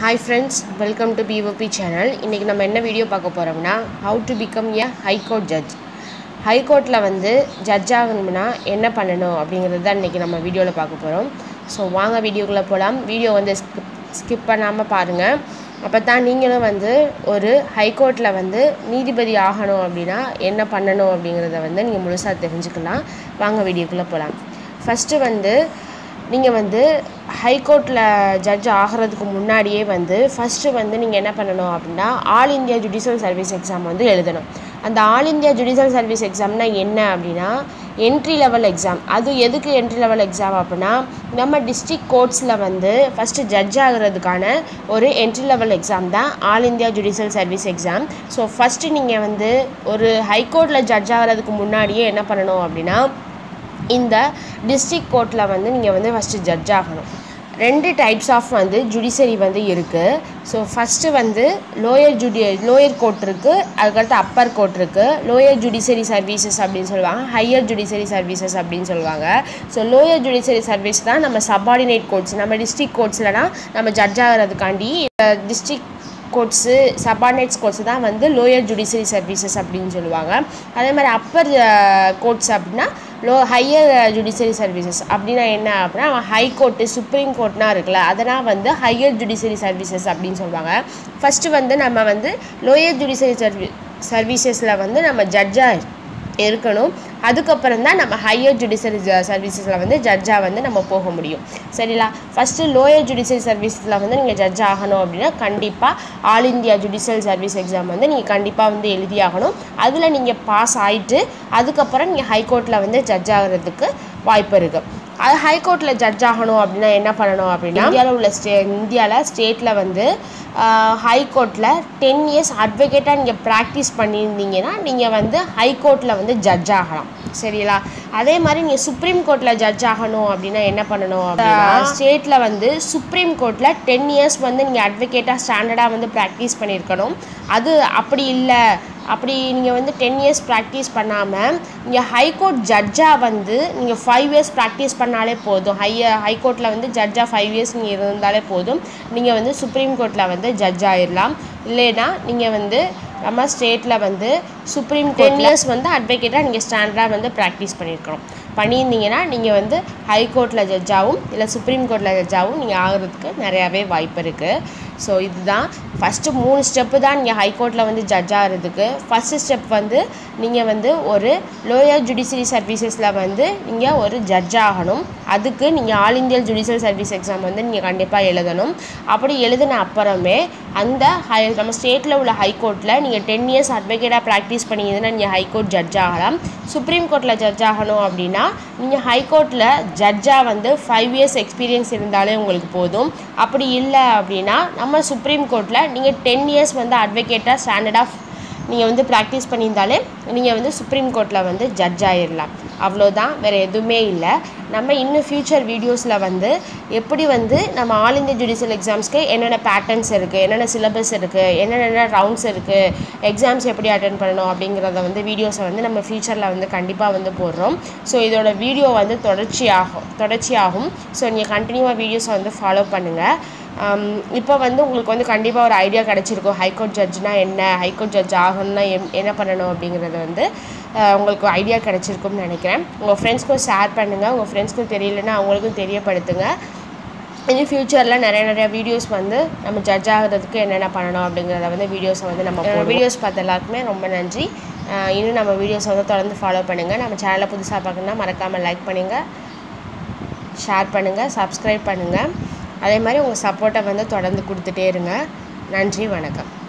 hi friends welcome to POP channel இன்றைக்கி நம்ம என்ன வீடியோ பார்க்க போகிறோம்னா how to become a high court judge ஹைகோர்ட்டில் வந்து ஜட்ஜ் ஆகணும்னா என்ன பண்ணணும் அப்படிங்கிறது தான் இன்றைக்கி நம்ம வீடியோவில் பார்க்க போகிறோம் ஸோ வாங்க வீடியோக்குள்ளே போகலாம் வீடியோ வந்து ஸ்கிப் ஸ்கிப் பண்ணாமல் பாருங்கள் அப்போ தான் நீங்களும் வந்து ஒரு ஹைகோர்ட்டில் வந்து நீதிபதி ஆகணும் அப்படின்னா என்ன பண்ணணும் அப்படிங்கிறத வந்து நீங்கள் முழுசாக தெரிஞ்சுக்கலாம் வாங்க வீடியோக்குள்ளே போகலாம் ஃபஸ்ட்டு வந்து நீங்கள் வந்து ஹைகோர்ட்டில் ஜட்ஜ் ஆகிறதுக்கு முன்னாடியே வந்து ஃபஸ்ட்டு வந்து நீங்கள் என்ன பண்ணணும் அப்படின்னா all India judicial service exam வந்து எழுதணும் அந்த ஆல் இந்தியா ஜுடிஷியல் சர்வீஸ் எக்ஸாம்னா என்ன அப்படின்னா என்ட்ரி லெவல் எக்ஸாம் அது எதுக்கு என்ட்ரி லெவல் எக்ஸாம் அப்படின்னா நம்ம டிஸ்ட்ரிக்ட் கோர்ட்ஸில் வந்து ஃபஸ்ட்டு ஜட்ஜ் ஆகிறதுக்கான ஒரு என்ட்ரி லெவல் எக்ஸாம் தான் all India judicial service exam so first நீங்கள் வந்து ஒரு ஹைகோர்ட்டில் ஜட்ஜ் ஆகிறதுக்கு முன்னாடியே என்ன பண்ணணும் அப்படின்னா இந்த டிஸ்ட்ரிக்ட் கோர்ட்டில் வந்து நீங்கள் வந்து ஃபஸ்ட்டு ஜட்ஜ் ஆகணும் ரெண்டு டைப்ஸ் ஆஃப் வந்து ஜுடிஷரி வந்து இருக்குது ஸோ ஃபஸ்ட்டு வந்து லோயர் ஜுடி லோயர் கோர்ட் இருக்குது அதுக்கடுத்து அப்பர் கோர்ட் இருக்குது லோயர் ஜுடிஷரி சர்வீசஸ் அப்படின்னு சொல்லுவாங்க ஹையர் ஜுடிஷரி சர்வீசஸ் அப்படின்னு சொல்லுவாங்க ஸோ லோயர் ஜுடிஷரி சர்வீஸ் தான் நம்ம சப்பார்டினேட் கோர்ட்ஸ் நம்ம டிஸ்ட்ரிக்ட் கோர்ட்ஸ்லனா நம்ம ஜட்ஜ் ஆகிறதுக்காண்டி டிஸ்ட்ரிக்ட் கோர்ட்ஸு சபார்டினேட்ஸ் கோர்ட்ஸ் தான் வந்து லோயர் ஜுடிஷரி சர்வீசஸ் அப்படின்னு சொல்லுவாங்க அதே மாதிரி அப்பர் கோர்ட்ஸ் அப்படின்னா லோ ஹையர் ஜுடிஷரி சர்வீசஸ் அப்படின்னா என்ன அப்படின்னா ஹை கோர்ட்டு சுப்ரீம் கோர்ட்னா இருக்குல்ல அதெல்லாம் வந்து ஹையர் ஜுடிஷரி சர்வீசஸ் அப்படின்னு சொல்லுவாங்க ஃபஸ்ட்டு வந்து நம்ம வந்து லோயர் ஜுடிஷரி சர்வீ சர்வீசஸில் வந்து நம்ம ஜட்ஜாக இருக்கணும் அதுக்கப்புறம் தான் நம்ம ஹையர் ஜுடிஷரி சர்வீசஸில் வந்து ஜட்ஜாக வந்து நம்ம போக முடியும் சரிங்களா ஃபஸ்ட்டு லோயர் ஜுடிஷியல் சர்வீஸில் வந்து நீங்கள் ஜட்ஜ் ஆகணும் அப்படின்னா கண்டிப்பாக all India judicial service exam வந்து நீங்கள் கண்டிப்பாக வந்து எழுதியாகணும் அதில் நீங்கள் பாஸ் ஆகிட்டு அதுக்கப்புறம் நீங்கள் ஹைகோர்ட்டில் வந்து ஜட்ஜ் ஆகிறதுக்கு வாய்ப்பு இருக்குது அது ஹைகோர்ட்டில் ஜட்ஜ் ஆகணும் அப்படின்னா என்ன பண்ணணும் அப்படின்னா இந்தியாவில் உள்ள ஸ்டே இந்தியாவில் ஸ்டேட்டில் வந்து ஹைகோர்ட்டில் டென் இயர்ஸ் அட்வொகேட்டாக நீங்கள் ப்ராக்டிஸ் பண்ணியிருந்தீங்கன்னா நீங்கள் வந்து ஹைகோர்ட்டில் வந்து ஜட்ஜ் ஆகலாம் சரிங்களா அதே மாதிரி நீங்கள் சுப்ரீம் கோர்ட்டில் ஜட்ஜ் ஆகணும் அப்படின்னா என்ன பண்ணணும் அப்படின்னா ஸ்டேட்டில் வந்து சுப்ரீம் கோர்ட்டில் டென் இயர்ஸ் வந்து நீங்கள் அட்வொகேட்டாக ஸ்டாண்டர்டாக வந்து ப்ராக்டிஸ் பண்ணியிருக்கணும் அது அப்படி இல்லை அப்படி நீங்கள் வந்து டென் இயர்ஸ் ப்ராக்டிஸ் பண்ணாமல் நீங்கள் ஹைகோர்ட் ஜட்ஜாக வந்து நீங்கள் ஃபைவ் இயர்ஸ் ப்ராக்டிஸ் பண்ணாலே போதும் ஹை ஹைகோர்ட்டில் வந்து ஜட்ஜாக ஃபைவ் இயர்ஸ் நீங்கள் இருந்தாலே போதும் நீங்கள் வந்து சுப்ரீம் கோர்ட்டில் வந்து ஜட்ஜ் ஆயிடலாம் இல்லைன்னா நீங்கள் வந்து நம்ம ஸ்டேட்டில் வந்து சுப்ரீம் டென் இயர்ஸ் வந்து அட்வொகேட்டாக நீங்கள் ஸ்டாண்டர்டாக வந்து ப்ராக்டிஸ் பண்ணியிருக்கணும் பண்ணியிருந்தீங்கன்னா நீங்கள் வந்து ஹைகோர்ட்டில் ஜட்ஜாகவும் இல்லை சுப்ரீம் கோர்ட்டில் ஜட்ஜாகவும் நீங்கள் ஆகிறதுக்கு நிறையாவே வாய்ப்பு இருக்குது ஸோ இதுதான் ஃபஸ்ட்டு மூணு ஸ்டெப்பு தான் நீங்கள் ஹைகோர்ட்டில் வந்து ஜட்ஜ் ஆகிறதுக்கு ஃபஸ்ட்டு ஸ்டெப் வந்து நீங்கள் வந்து ஒரு லோயர் ஜுடிஷியரி சர்வீசஸில் வந்து நீங்கள் ஒரு ஜட்ஜ் ஆகணும் அதுக்கு நீங்கள் all India judicial service exam வந்து நீங்கள் கண்டிப்பாக எழுதணும் அப்படி எழுதின அப்புறமே அந்த ஹை நம்ம ஸ்டேட்டில் உள்ள ஹைகோர்ட்டில் நீங்கள் டென் இயர்ஸ் அட்வொகேட்டாக ப்ராக்டிஸ் பண்ணிங்கன்னா நீங்கள் ஹைகோர்ட் ஜட்ஜ் ஆகலாம் சுப்ரீம் கோர்ட்டில் ஜட்ஜ் ஆகணும் அப்படின்னா நீங்கள் ஹைகோர்ட்டில் ஜட்ஜாக வந்து ஃபைவ் இயர்ஸ் எக்ஸ்பீரியன்ஸ் இருந்தாலே உங்களுக்கு போதும் அப்படி இல்லை அப்படின்னா நம்ம சுப்ரீம் கோர்ட்டில் நீங்கள் டென் இயர்ஸ் வந்து அட்வொகேட்டாக ஸ்டாண்டர்டாக நீங்கள் வந்து ப்ராக்டிஸ் பண்ணியிருந்தாலே நீங்கள் வந்து சுப்ரீம் கோர்ட்டில் வந்து ஜட்ஜ் ஆகிடலாம் அவ்வளோதான் வேறு எதுவுமே இல்லை நம்ம இன்னும் ஃப்யூச்சர் வீடியோஸில் வந்து எப்படி வந்து நம்ம ஆல் இந்தியா ஜுடிஷியல் எக்ஸாம்ஸ்க்கு என்னென்ன பேட்டர்ன்ஸ் இருக்குது என்னென்ன சிலபஸ் இருக்குது என்னென்ன ரவுண்ட்ஸ் இருக்குது எக்ஸாம்ஸ் எப்படி அட்டன் பண்ணணும் அப்படிங்கிறத வந்து வீடியோஸை வந்து நம்ம ஃப்யூச்சரில் வந்து கண்டிப்பாக வந்து போடுறோம் ஸோ இதோட வீடியோ வந்து தொடர்ச்சியாகும் தொடர்ச்சியாகும் ஸோ நீங்கள் கண்டினியூவாக வீடியோஸை வந்து ஃபாலோ பண்ணுங்கள் இப்போ வந்து உங்களுக்கு வந்து கண்டிப்பாக ஒரு ஐடியா கிடச்சிருக்கும் ஹைகோர்ட் ஜட்ஜ்னா என்ன ஹைகோர்ட் ஜட்ஜ் ஆகணும்னா எம் என்ன பண்ணணும் அப்படிங்கிறத வந்து உங்களுக்கு ஐடியா கிடச்சிருக்கும்னு நினைக்கிறேன் உங்கள் ஃப்ரெண்ட்ஸ்க்கும் ஷேர் பண்ணுங்கள் உங்கள் ஃப்ரெண்ட்ஸ்க்கும் தெரியலன்னா அவங்களுக்கும் தெரியப்படுத்துங்க இனி ஃப்யூச்சரில் நிறைய நிறைய வீடியோஸ் வந்து நம்ம ஜட்ஜ் ஆகிறதுக்கு என்னென்ன பண்ணணும் அப்படிங்கிறத வந்து வீடியோஸை வந்து நம்ம வீடியோஸ் பார்த்த எல்லாருக்குமே ரொம்ப நன்றி இன்னும் நம்ம வீடியோஸை வந்து தொடர்ந்து ஃபாலோ பண்ணுங்கள் நம்ம சேனலை புதுசாக பார்க்கணுன்னா மறக்காமல் லைக் பண்ணுங்கள் ஷேர் பண்ணுங்கள் சப்ஸ்கிரைப் பண்ணுங்கள் அதே மாதிரி உங்கள் சப்போர்ட்டை வந்து தொடர்ந்து கொடுத்துட்டே இருங்க நன்றி வணக்கம்